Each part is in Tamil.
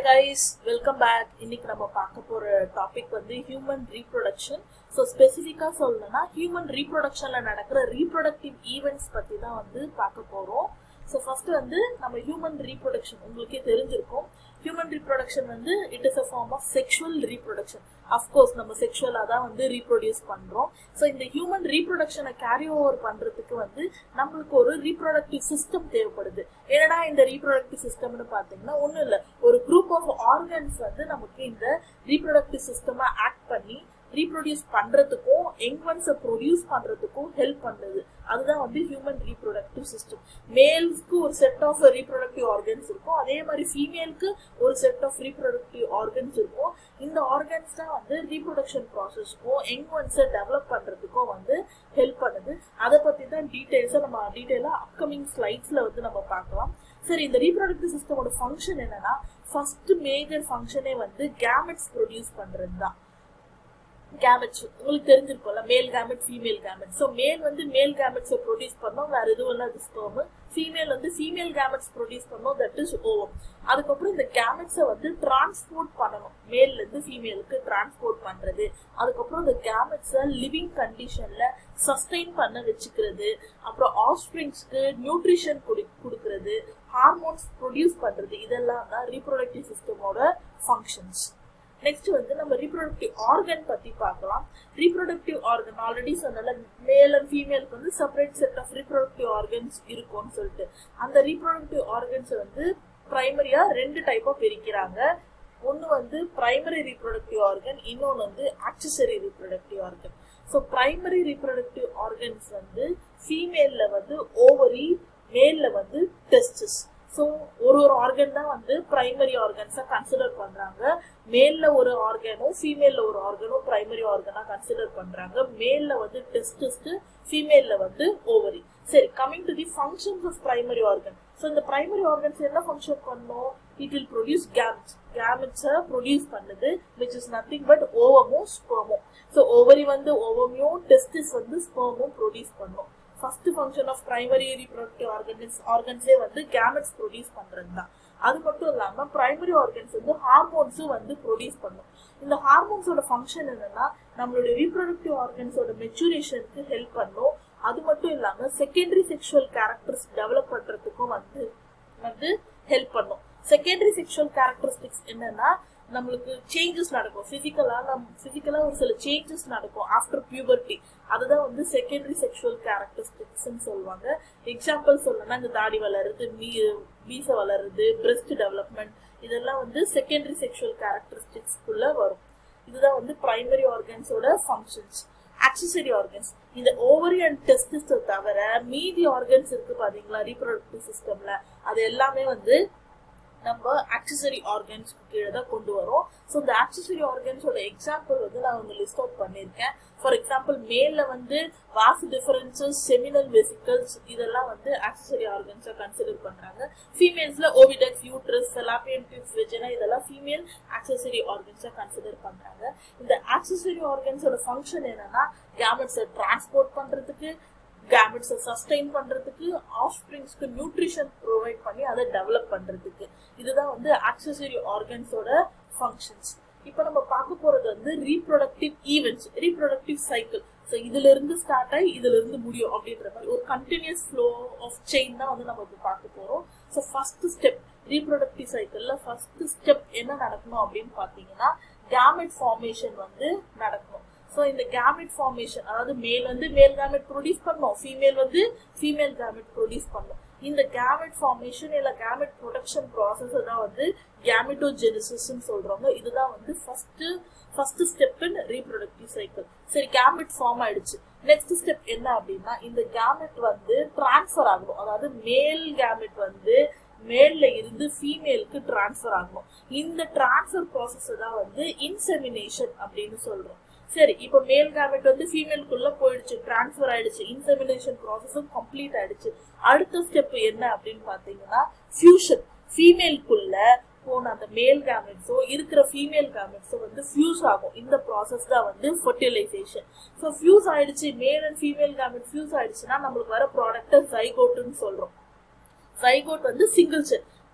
ஹாய் கைஸ் வெல்கம் பேக் இன்னைக்கு நம்ம பார்க்க போற டாபிக் வந்து ஹியூமன் ரீப்ரொடக்ஷன் ஸோ ஸ்பெசிஃபிக்காக சொல்லணும்னா ஹியூமன் ரீப்ரொடக்ஷன்ல நடக்கிற ரீப்ரொடக்டிவ் ஈவெண்ட்ஸ் பத்தி தான் வந்து பார்க்க போறோம் ஸோ ஃபர்ஸ்ட் வந்து நம்ம ஹியூமன் ரீப்ரொடக்ஷன் உங்களுக்கே தெரிஞ்சிருக்கும் ஹியூமன் ரீப்ரொடக்ஷன் வந்து it is a form of sexual reproduction of course நம்ம செக்ஷுவலாக தான் வந்து ரீப்ரொடியூஸ் பண்ணுறோம் ஸோ இந்த ஹியூமன் ரீப்ரொடக்ஷனை கேரி ஓவர் பண்ணுறதுக்கு வந்து நம்மளுக்கு ஒரு ரீப்ரொடக்டிவ் சிஸ்டம் தேவைப்படுது என்னடா இந்த ரீப்ரொடக்டிவ் சிஸ்டம்னு பார்த்தீங்கன்னா ஒன்றும் இல்லை ஒரு குரூப் ஆஃப் ஆர்கன்ஸ் வந்து நமக்கு இந்த ரீப்ரொடக்டிவ் சிஸ்டமா ஆக்ட் பண்ணி ரீப்ரொடியூஸ் பண்றதுக்கும் யங் ஒன்ஸை ப்ரொடியூஸ் பண்றதுக்கும் ஹெல்ப் பண்ணுது அதுதான் வந்து ஹியூமன் ரீப்ரொடக்டிவ் சிஸ்டம் மேல்ஸ்க்கு ஒரு செட் ஆஃப் ரீப்ரொடக்டிவ் ஆர்கன்ஸ் இருக்கும் அதே மாதிரி ஃபீமேலுக்கு ஒரு செட் ஆஃப் ரீப்ரொடக்டிவ் ஆர்கன்ஸ் இருக்கும் இந்த ஆர்கன்ஸ் தான் வந்து ரீப்ரொடக்ஷன் ப்ராசஸ்க்கும் யங் ஒன்ஸை டெவலப் பண்றதுக்கும் வந்து ஹெல்ப் பண்ணுது அதை பத்தி தான் டீடைல்ஸை நம்ம டீடைலா அப்கமிங் ஸ்லைட்ஸ்ல வந்து நம்ம பார்க்கலாம் சரி இந்த ரீப்ரொடக்டிவ் சிஸ்டமோட ஃபங்க்ஷன் என்னன்னா ஃபர்ஸ்ட் மேஜர் ஃபங்க்ஷனே வந்து கேமெட்ஸ் ப்ரொடியூஸ் பண்றது தான் கேமெட்ஸ் உங்களுக்கு தெரிஞ்சிருக்கும்ல மேல் gamete female gamete so male வந்து மேல் கேமெட்ஸை ப்ரொடியூஸ் பண்ணோம் வேற எதுவும் இல்லை அது ஸ்பெர்ம் ஃபீமேல் வந்து ஃபீமேல் கேமெட்ஸ் ப்ரொடியூஸ் பண்ணோம் தட் இஸ் ஓவம் அதுக்கப்புறம் இந்த கேமெட்ஸை வந்து டிரான்ஸ்போர்ட் பண்ணணும் மேல்ல இருந்து ஃபீமேலுக்கு டிரான்ஸ்போர்ட் பண்றது அதுக்கப்புறம் இந்த கேமெட்ஸை லிவிங் கண்டிஷன்ல சஸ்டெயின் பண்ண வச்சுக்கிறது அப்புறம் ஆஃப்ஸ்பிரிங்ஸ்க்கு நியூட்ரிஷன் கொடுக்கறது ஹார்மோன்ஸ் ப்ரொடியூஸ் பண்றது இதெல்லாம் தான் ரீப்ரொடக்டிவ் சிஸ்டமோட ஃபங்க்ஷன்ஸ் நெக்ஸ்ட் வந்து நம்ம ரீப்ரொடக்டிவ் ஆர்கன் பத்தி பார்க்கலாம் ரீப்ரொடக்டிவ் ஆர்கன் ஆல்ரெடி சொன்னால மேல் அண்ட் ஃபீமேலுக்கு வந்து separate set of reproductive organs இருக்கும்னு சொல்லிட்டு அந்த ரீப்ரொடக்டிவ் ஆர்கன்ஸ் வந்து பிரைமரியா ரெண்டு டைப்பா பிரிக்கிறாங்க ஒன்று வந்து பிரைமரி ரீப்ரொடக்டிவ் ஆர்கன் இன்னொன்று வந்து accessory reproductive organ so primary reproductive organs வந்து ஃபீமேல்ல வந்து ஓவரி மேல்ல வந்து டெஸ்டஸ் ஸோ ஒரு ஒரு ஆர்கன் தான் வந்து பிரைமரி ஆர்கன்ஸா கன்சிடர் பண்றாங்க மேல்ல ஒரு ஆர்கனும் ஃபீமேல்ல ஒரு ஆர்கனும் பிரைமரி ஆர்கனா கன்சிடர் பண்றாங்க மேல்ல வந்து டெஸ்டிஸ்ட் ஃபீமேல்ல வந்து ஓவரி சரி coming to the functions of primary organ so இந்த பிரைமரி ஆர்கன்ஸ் என்ன ஃபங்க்ஷன் பண்ணும் இட் வில் ப்ரொடியூஸ் கேமெட்ஸ் கேமெட்ஸை ப்ரொடியூஸ் பண்ணுது விச் இஸ் நத்திங் பட் ஓவமும் ஸ்பெர்மும் ஸோ ஓவரி வந்து ஓவமையும் டெஸ்டிஸ் வந்து ஸ்பெர்மும் ப்ரொடியூஸ் பண்ணும் first function of primary reproductive organs ஆர்கன்ஸே வந்து கேமெட்ஸ் ப்ரொடியூஸ் பண்றது தான் அது மட்டும் இல்லாம பிரைமரி ஆர்கன்ஸ் வந்து ஹார்மோன்ஸும் வந்து ப்ரொடியூஸ் பண்ணும் இந்த ஹார்மோன்ஸோட ஃபங்க்ஷன் என்னன்னா நம்மளுடைய ரீப்ரொடக்டிவ் ஆர்கன்ஸோட மெச்சூரேஷனுக்கு ஹெல்ப் பண்ணும் அது மட்டும் இல்லாம செகண்டரி செக்ஷுவல் கேரக்டர்ஸ் டெவலப் பண்றதுக்கும் வந்து வந்து ஹெல்ப் பண்ணும் செகண்டரி செக்ஷுவல் கேரக்டரிஸ்டிக்ஸ் என்னன்னா நம்மளுக்கு சேஞ்சஸ் நடக்கும் பிசிக்கலா நம் பிசிக்கலா ஒரு சில சேஞ்சஸ் நடக்கும் ஆஃப்டர் பியூபர்ட்டி அதுதான் வந்து செகண்டரி செக்ஷுவல் கேரக்டரிஸ்டிக்ஸ் சொல்லுவாங்க எக்ஸாம்பிள் சொல்லணும்னா இந்த தாடி வளருது மீ மீச வளருது பிரெஸ்ட் டெவலப்மெண்ட் இதெல்லாம் வந்து செகண்டரி செக்ஷுவல் கேரக்டரிஸ்டிக்ஸ்குள்ள வரும் இதுதான் வந்து பிரைமரி ஆர்கன்ஸோட ஃபங்க்ஷன்ஸ் ஆக்சசரி ஆர்கன்ஸ் இந்த ஓவரி அண்ட் டெஸ்டிஸ் தவிர மீதி ஆர்கன்ஸ் இருக்கு பாத்தீங்களா ரீப்ரொடக்டிவ் சிஸ்டம்ல அது எல்லாமே வந்து நம்ம ஆக்சசரி ஆர்கன்ஸ்க்கு கீழே தான் கொண்டு வரோம் ஸோ இந்த ஆக்சசரி ஆர்கன்ஸோட எக்ஸாம்பிள் வந்து நான் வந்து லிஸ்ட் அவுட் பண்ணியிருக்கேன் ஃபார் எக்ஸாம்பிள் மேல வந்து வாஸ் டிஃபரன்சஸ் செமினல் வெசிக்கல்ஸ் இதெல்லாம் வந்து ஆக்சசரி ஆர்கன்ஸை கன்சிடர் பண்றாங்க ஃபீமேல்ஸ்ல oviducts uterus fallopian tubes vagina இதெல்லாம் ஃபீமேல் ஆக்சசரி ஆர்கன்ஸை கன்சிடர் பண்றாங்க இந்த ஆக்சசரி ஆர்கன்ஸோட ஃபங்க்ஷன் என்னன்னா கேமெட்ஸை டிரான்ஸ்போர்ட் பண்றதுக்கு கேமெட்ஸை சஸ்டெயின் பண்றதுக்கு ஆஃப்ஸ்பிரிங்ஸ்க்கு நியூட்ரிஷன் ப்ரொவைட் பண்ணி அதை டெவலப் பண்றதுக்கு இதுதான் வந்து ஆக்சசரி ஆர்கன்ஸோட ஃபங்க்ஷன்ஸ் இப்போ நம்ம பார்க்க போறது வந்து reproductive events reproductive cycle so இதுல இருந்து ஸ்டார்ட் ஆகி இதுல இருந்து முடியும் அப்படின்ற மாதிரி ஒரு கண்டினியூஸ் ஃப்ளோ ஆஃப் செயின் தான் வந்து நம்ம இப்போ பார்க்க போறோம் ஸோ ஃபர்ஸ்ட் ஸ்டெப் ரீப்ரொடக்டிவ் சைக்கிள்ல ஃபர்ஸ்ட் ஸ்டெப் என்ன நடக்கணும் அப்படின்னு பார்த்தீங்கன்னா கேமெட் ஃபார்மேஷன் வந்து நடக்கணும் ஸோ இந்த கேமெட் ஃபார்மேஷன் அதாவது மேல் வந்து மேல் கேமெட் ப்ரொடியூஸ் பண்ணும் ஃபீமேல் வந்து ஃபீமேல் கேமெட் ப்ரொடியூஸ் பண்ணும் இந்த கேமெட் ஃபார்மேஷன் இல்ல கேமெட் ப்ரொடக்ஷன் ப்ராசஸ் தான் வந்து கேமெட்டோஜெனிசிஸ் சொல்றாங்க இதுதான் வந்து first first step in reproductive cycle சரி கேமெட் ஃபார்ம் ஆயிடுச்சு நெக்ஸ்ட் ஸ்டெப் என்ன அப்படின்னா இந்த கேமெட் வந்து டிரான்ஸ்ஃபர் ஆகணும் அதாவது மேல் கேமெட் வந்து மேல்ல இருந்து ஃபீமேலுக்கு டிரான்ஸ்ஃபர் ஆகணும் இந்த டிரான்ஸ்ஃபர் ப்ராசஸ் தான் வந்து இன்செமினேஷன் அப்படின்னு சொல்றோம் சரி இப்போ மேல் கேமெட் வந்து ஃபீமேலுக்குள்ள போயிடுச்சு டிரான்ஸ்ஃபர் ஆயிடுச்சு இன்செமினேஷன் ப்ராசஸும் கம்ப்ளீட் ஆயிடுச்சு அடுத்த ஸ்டெப் என்ன அப்படின்னு பாத்தீங்கன்னா ஃபியூஷன் ஃபீமேலுக்குள்ள போன அந்த மேல் கேமெட்ஸோ இருக்கிற ஃபீமேல் கேமெட்ஸோ வந்து ஃபியூஸ் ஆகும் இந்த ப்ராசஸ் தான் வந்து ஃபர்டிலைசேஷன் ஸோ ஃபியூஸ் ஆயிடுச்சு male and female gamete fuse ஆயிடுச்சுன்னா நம்மளுக்கு வர ப்ராடக்ட்டை ஜைகோட்டுன்னு சொல்றோம் ஜைகோட் வந்து சிங்கிள் செல்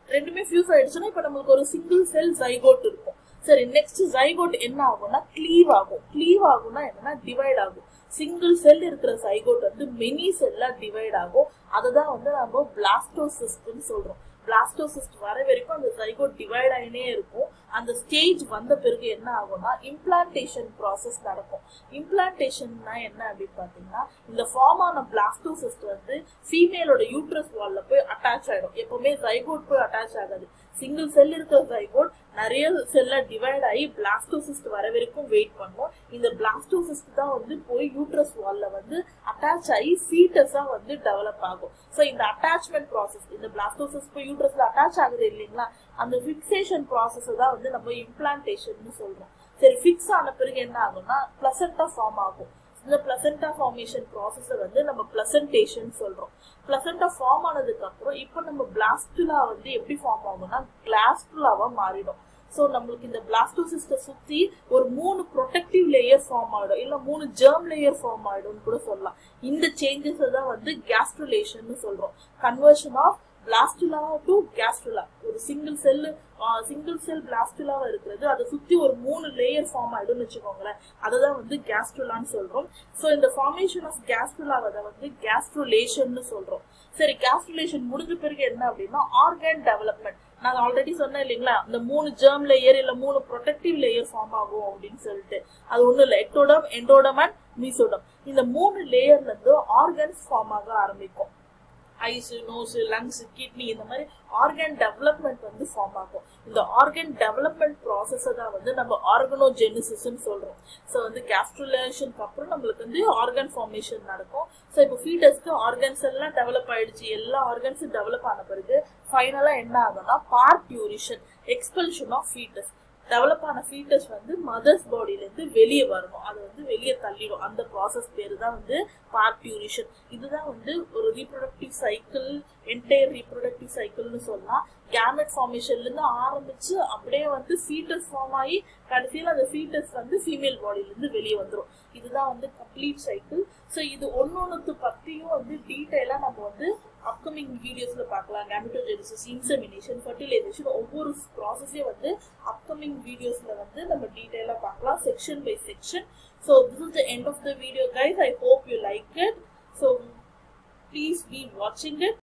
ரெண்டுமே ஃபியூஸ் ஆயிடுச்சுன்னா இப்போ நம்மளுக்கு ஒரு சிங்கிள் செல் ஜைகோட் இருக்கும் சரி நெக்ஸ்ட் ஜைகோட் என்ன ஆகும்னா க்ளீவ் ஆகும் க்ளீவ் ஆகும்னா என்னன்னா டிவைட் ஆகும் சிங்கிள் செல் இருக்கிற சைகோட் வந்து மெனி செல்லா டிவைட் ஆகும் அதை தான் வந்து நம்ம பிளாஸ்டோசிஸ்ட்னு சொல்றோம் பிளாஸ்டோசிஸ்ட் வர வரைக்கும் அந்த சைகோட் டிவைட் ஆகினே இருக்கும் அந்த ஸ்டேஜ் வந்த பிறகு என்ன ஆகும்னா இம்ப்ளான்டேஷன் ப்ராசஸ் நடக்கும் இம்ப்ளான்டேஷன்னா என்ன அப்படின்னு பார்த்தீங்கன்னா இந்த ஃபார்ம் ஆன பிளாஸ்டோசிஸ்ட் வந்து ஃபீமேலோட யூட்ரஸ் வால்ல போய் அட்டாச் ஆயிடும் எப்பவுமே சைகோட் போய் அட்டாச் ஆகாது சிங்கிள் செல் இருக்கிற சைகோட் நிறைய செல்ல டிவைட் ஆகி பிளாஸ்டோசிஸ்ட் வர வரைக்கும் வெயிட் பண்ணும் இந்த பிளாஸ்டோசிஸ்ட் தான் வந்து போய் யூட்ரஸ் வால்ல வந்து அட்டாச் ஆகி ஃபீட்டஸா வந்து டெவலப் ஆகும் ஸோ இந்த அட்டாச்மெண்ட் ப்ராசஸ் இந்த பிளாஸ்டோசிஸ்ட் போய் யூட்ரஸ்ல அட்டாச் ஆகுது இல்லைங்களா அந்த ஃபிக்சேஷன் ப்ராசஸ் தான் வந்து நம்ம இம்ப்ளான்டேஷன் சொல்றோம் சரி ஃபிக்ஸ் ஆன பிறகு என்ன ஆகும்னா பிளசண்டா ஃபார்ம் ஆகும் இந்த பிளசண்டா ஃபார்மேஷன் ப்ராசஸை வந்து நம்ம பிளசன்டேஷன் சொல்றோம் பிளசண்டா ஃபார்ம் ஆனதுக்கு அப்புறம் இப்போ நம்ம பிளாஸ்டுலா வந்து எப்படி ஃபார்ம் ஆகும்னா கிளாஸ்டுலாவா மாறிடும் ஸோ நம்மளுக்கு இந்த பிளாஸ்டோசிஸ்டை சுற்றி ஒரு மூணு ப்ரொடெக்டிவ் லேயர் ஃபார்ம் ஆகிடும் இல்லை மூணு ஜெர்ம் லேயர் ஃபார்ம் ஆகிடும்னு கூட சொல்லலாம் இந்த சேஞ்சஸ் தான் வந்து கேஸ்ட்ரலேஷன் சொல்றோம் conversion of blastula to gastrula ஒரு சிங்கிள் செல் சிங்கிள் செல் பிளாஸ்டுலாவா இருக்கிறது அதை சுத்தி ஒரு மூணு லேயர் ஃபார்ம் ஆயிடும்னு வச்சுக்கோங்களேன் அதை தான் வந்து கேஸ்ட்ருலான்னு சொல்றோம் ஸோ இந்த ஃபார்மேஷன் ஆஃப் கேஸ்ட்ருலாவை வந்து கேஸ்ட்ரோலேஷன் சொல்றோம் சரி கேஸ்ட்ருலேஷன் முடிஞ்ச பிறகு என்ன அப்படின்னா ஆர்கன் டெவலப்மெண்ட் நான் ஆல்ரெடி சொன்னேன் இல்லைங்களா இந்த மூணு ஜெர்ம் லேயர் இல்ல மூணு ப்ரொடெக்டிவ் லேயர் ஃபார்ம் ஆகும் அப்படின்னு சொல்லிட்டு அது ஒண்ணும் இல்லை எக்டோடம் எண்டோடம் அண்ட் மீசோடம் இந்த மூணு லேயர்ல இருந்து ஆர்கன்ஸ் ஃபார்ம் ஆக ஆரம்பிக்கும் ஐஸ் நோஸ் லங்ஸ் கிட்னி இந்த மாதிரி ஆர்கன் டெவலப்மெண்ட் வந்து ஃபார்ம் ஆகும் இந்த ஆர்கன் டெவலப்மெண்ட் ப்ராசஸை தான் வந்து நம்ம ஆர்கனோஜெனிசிஸ்ன்னு சொல்றோம் ஸோ வந்து கேஸ்ட்ருலேஷனுக்கு அப்புறம் நம்மளுக்கு வந்து ஆர்கன் ஃபார்மேஷன் நடக்கும் ஸோ இப்போ ஃபீட்டஸ்க்கு ஆர்கன்ஸ் எல்லாம் டெவலப் ஆயிடுச்சு எல்லா ஆர்கன்ஸும் டெவலப் ஆன பிறகு ஃபைனலாக என்ன ஆகும்னா parturition expulsion of foetus develop ஆன ஃபீட்டஸ் வந்து மதர்ஸ் பாடியிலேருந்து வெளியே வரணும் அதை வந்து வெளியே தள்ளிடும் அந்த ப்ராசஸ் பேர் தான் வந்து பார்ட்யூரிஷன் இதுதான் வந்து ஒரு ரீப்ரொடக்டிவ் சைக்கிள் என்டையர் ரீப்ரொடக்டிவ் சைக்கிள்னு சொல்லலாம் கேமெட் ஃபார்மேஷன்லேருந்து ஆரம்பிச்சு அப்படியே வந்து ஃபீட்டஸ் ஃபார்ம் ஆகி கடைசியில் அந்த ஃபீட்டஸ் வந்து ஃபீமேல் பாடியிலேருந்து வெளியே வந்துடும் இதுதான் வந்து கம்ப்ளீட் சைக்கிள் ஸோ இது ஒன்று ஒன்றுத்து பற்றியும் வந்து டீட்டெயிலாக நம்ம வந்து அப்கமிங் வீடியோஸ்ல பார்க்கலாம் கேமிட்டோஜெனிசிஸ் இன்செமினேஷன் ஃபர்டிலைசேஷன் ஒவ்வொரு ப்ராசஸையும் வந்து அப்கமிங் வீடியோஸ்ல வந்து நம்ம டீட்டெயிலாக பார்க்கலாம் section by section so this is the end of the video guys I hope you like it so please be வாட்சிங் இட்